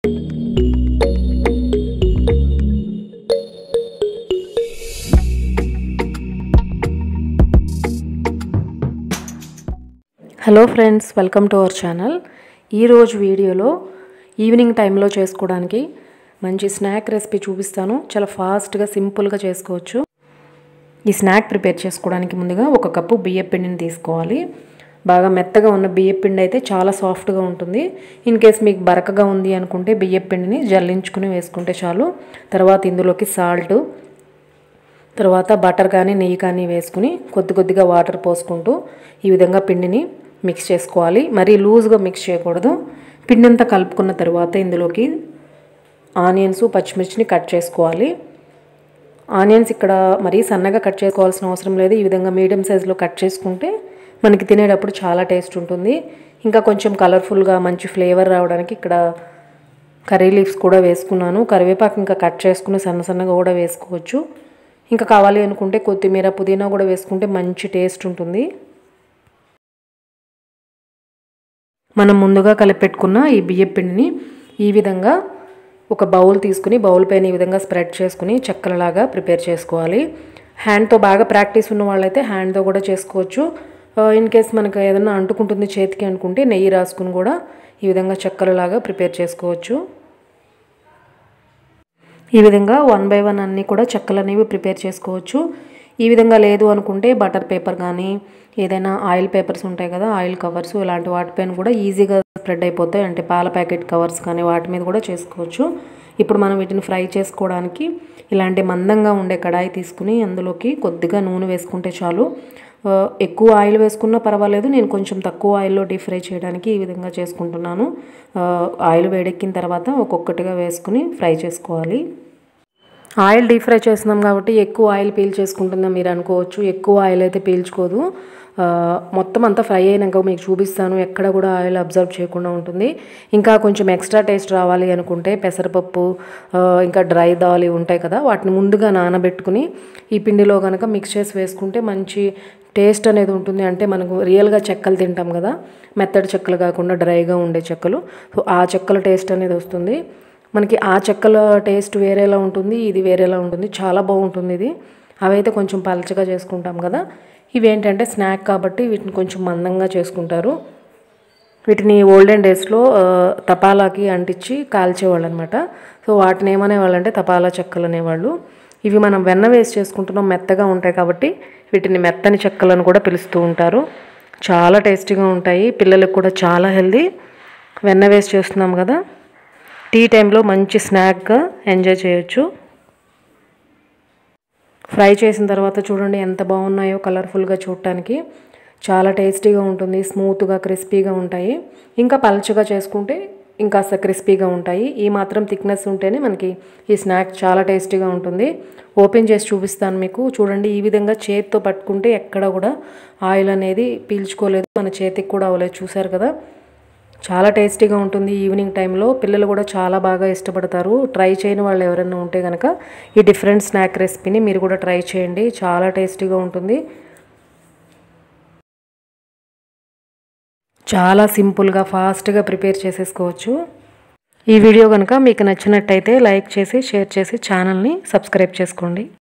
hello friends welcome to our channel ఈరోజు వీడియోలో evening టైంలో చేసుకోవడానికి మంచి స్నాక్ రెసిపీ చూపిస్తాను చాలా ఫాస్ట్గా సింపుల్గా చేసుకోవచ్చు ఈ స్నాక్ ప్రిపేర్ చేసుకోవడానికి ముందుగా ఒక కప్పు బియ్య పిండిని తీసుకోవాలి బాగా మెత్తగా ఉన్న బియ్య పిండి అయితే చాలా సాఫ్ట్గా ఉంటుంది ఇన్ కేస్ మీకు బరకగా ఉంది అనుకుంటే బియ్య పిండిని జల్లించుకుని వేసుకుంటే చాలు తర్వాత ఇందులోకి సాల్ట్ తర్వాత బటర్ కానీ నెయ్యి కానీ వేసుకుని కొద్ది కొద్దిగా వాటర్ పోసుకుంటూ ఈ విధంగా పిండిని మిక్స్ చేసుకోవాలి మరీ లూజ్గా మిక్స్ చేయకూడదు పిండి అంతా కలుపుకున్న తర్వాత ఇందులోకి ఆనియన్స్ పచ్చిమిర్చిని కట్ చేసుకోవాలి ఆనియన్స్ ఇక్కడ మరీ సన్నగా కట్ చేసుకోవాల్సిన అవసరం లేదు ఈ విధంగా మీడియం సైజులో కట్ చేసుకుంటే మనకి తినేటప్పుడు చాలా టేస్ట్ ఉంటుంది ఇంకా కొంచెం కలర్ఫుల్గా మంచి ఫ్లేవర్ రావడానికి ఇక్కడ కర్రీ లీవ్స్ కూడా వేసుకున్నాను కరివేపాకు ఇంకా కట్ చేసుకుని సన్న సన్నగా కూడా వేసుకోవచ్చు ఇంకా కావాలి అనుకుంటే కొత్తిమీర పుదీనా కూడా వేసుకుంటే మంచి టేస్ట్ ఉంటుంది మనం ముందుగా కలిపెట్టుకున్న ఈ బియ్యం పిండిని ఈ విధంగా ఒక బౌల్ తీసుకుని బౌల్ పైన ఈ విధంగా స్ప్రెడ్ చేసుకుని చెక్కలలాగా ప్రిపేర్ చేసుకోవాలి హ్యాండ్తో బాగా ప్రాక్టీస్ ఉన్న వాళ్ళైతే హ్యాండ్తో కూడా చేసుకోవచ్చు ఇన్ కేస్ మనకు ఏదైనా అంటుకుంటుంది చేతికి అనుకుంటే నెయ్యి రాసుకుని కూడా ఈ విధంగా చెక్కలలాగా ప్రిపేర్ చేసుకోవచ్చు ఈ విధంగా వన్ బై వన్ అన్నీ కూడా చెక్కలు అనేవి ప్రిపేర్ చేసుకోవచ్చు ఈ విధంగా లేదు అనుకుంటే బటర్ పేపర్ కానీ ఏదైనా ఆయిల్ పేపర్స్ ఉంటాయి కదా ఆయిల్ కవర్స్ ఇలాంటి వాటిపైన కూడా ఈజీగా స్ప్రెడ్ అయిపోతాయి అంటే పాల ప్యాకెట్ కవర్స్ కానీ వాటి మీద కూడా చేసుకోవచ్చు ఇప్పుడు మనం వీటిని ఫ్రై చేసుకోవడానికి ఇలాంటి మందంగా ఉండే కడాయి తీసుకుని అందులోకి కొద్దిగా నూనె వేసుకుంటే చాలు ఎక్కువ ఆయిల్ వేసుకున్నా పర్వాలేదు నేను కొంచెం తక్కువ ఆయిల్లో డీప్ ఫ్రై చేయడానికి ఈ విధంగా చేసుకుంటున్నాను ఆయిల్ వేడెక్కిన తర్వాత ఒక్కొక్కటిగా వేసుకుని ఫ్రై చేసుకోవాలి ఆయిల్ డీప్ ఫ్రై చేస్తున్నాం కాబట్టి ఎక్కువ ఆయిల్ పీల్ చేసుకుంటుందని మీరు అనుకోవచ్చు ఎక్కువ ఆయిల్ అయితే పీల్చుకోదు మొత్తం అంతా ఫ్రై అయినాక మీకు చూపిస్తాను ఎక్కడ కూడా ఆయిల్ అబ్జర్వ్ చేయకుండా ఉంటుంది ఇంకా కొంచెం ఎక్స్ట్రా టేస్ట్ రావాలి అనుకుంటే పెసరపప్పు ఇంకా డ్రై దాల్ ఉంటాయి కదా వాటిని ముందుగా నానబెట్టుకుని ఈ పిండిలో కనుక మిక్స్ చేసి వేసుకుంటే మంచి టేస్ట్ అనేది ఉంటుంది అంటే మనకు రియల్గా చెక్కలు తింటాం కదా మెత్తడి చెక్కలు కాకుండా డ్రైగా ఉండే చెక్కలు సో ఆ చెక్కల టేస్ట్ అనేది వస్తుంది మనకి ఆ చెక్కల టేస్ట్ వేరేలా ఉంటుంది ఇది వేరేలా ఉంటుంది చాలా బాగుంటుంది ఇది అవైతే కొంచెం పలచగా చేసుకుంటాం కదా ఇవి ఏంటంటే స్నాక్ కాబట్టి వీటిని కొంచెం మందంగా చేసుకుంటారు వీటిని ఓల్డెన్ డేస్లో తపాలాకి అంటించి కాల్చేవాళ్ళు అనమాట సో వాటిని ఏమనేవాళ్ళు అంటే తపాలా చెక్కలు అనేవాళ్ళు ఇవి మనం వెన్న వేసి చేసుకుంటున్నాం మెత్తగా ఉంటాయి కాబట్టి వీటిని మెత్తని చెక్కలను కూడా పిలుస్తూ ఉంటారు చాలా టేస్టీగా ఉంటాయి పిల్లలకు కూడా చాలా హెల్దీ వెన్న వేసి చేస్తున్నాం కదా టీ టైంలో మంచి స్నాక్గా ఎంజాయ్ చేయొచ్చు ఫ్రై చేసిన తర్వాత చూడండి ఎంత బాగున్నాయో కలర్ఫుల్గా చూడటానికి చాలా టేస్టీగా ఉంటుంది స్మూత్గా క్రిస్పీగా ఉంటాయి ఇంకా పల్చగా చేసుకుంటే ఇంకాస్త క్రిస్పీగా ఉంటాయి ఈ మాత్రం థిక్నెస్ ఉంటేనే మనకి ఈ స్నాక్ చాలా టేస్టీగా ఉంటుంది ఓపెన్ చేసి చూపిస్తాను మీకు చూడండి ఈ విధంగా చేతితో పట్టుకుంటే ఎక్కడ కూడా ఆయిల్ అనేది పీల్చుకోలేదు మన చేతికి కూడా అవ్వలేదు చూసారు కదా చాలా టేస్టీగా ఉంటుంది ఈవినింగ్ టైంలో పిల్లలు కూడా చాలా బాగా ఇష్టపడతారు ట్రై చేయని వాళ్ళు ఎవరైనా ఉంటే కనుక ఈ డిఫరెంట్ స్నాక్ రెసిపీని మీరు కూడా ట్రై చేయండి చాలా టేస్టీగా ఉంటుంది చాలా సింపుల్గా ఫాస్ట్గా ప్రిపేర్ చేసేసుకోవచ్చు ఈ వీడియో కనుక మీకు నచ్చినట్టయితే లైక్ చేసి షేర్ చేసి ఛానల్ని సబ్స్క్రైబ్ చేసుకోండి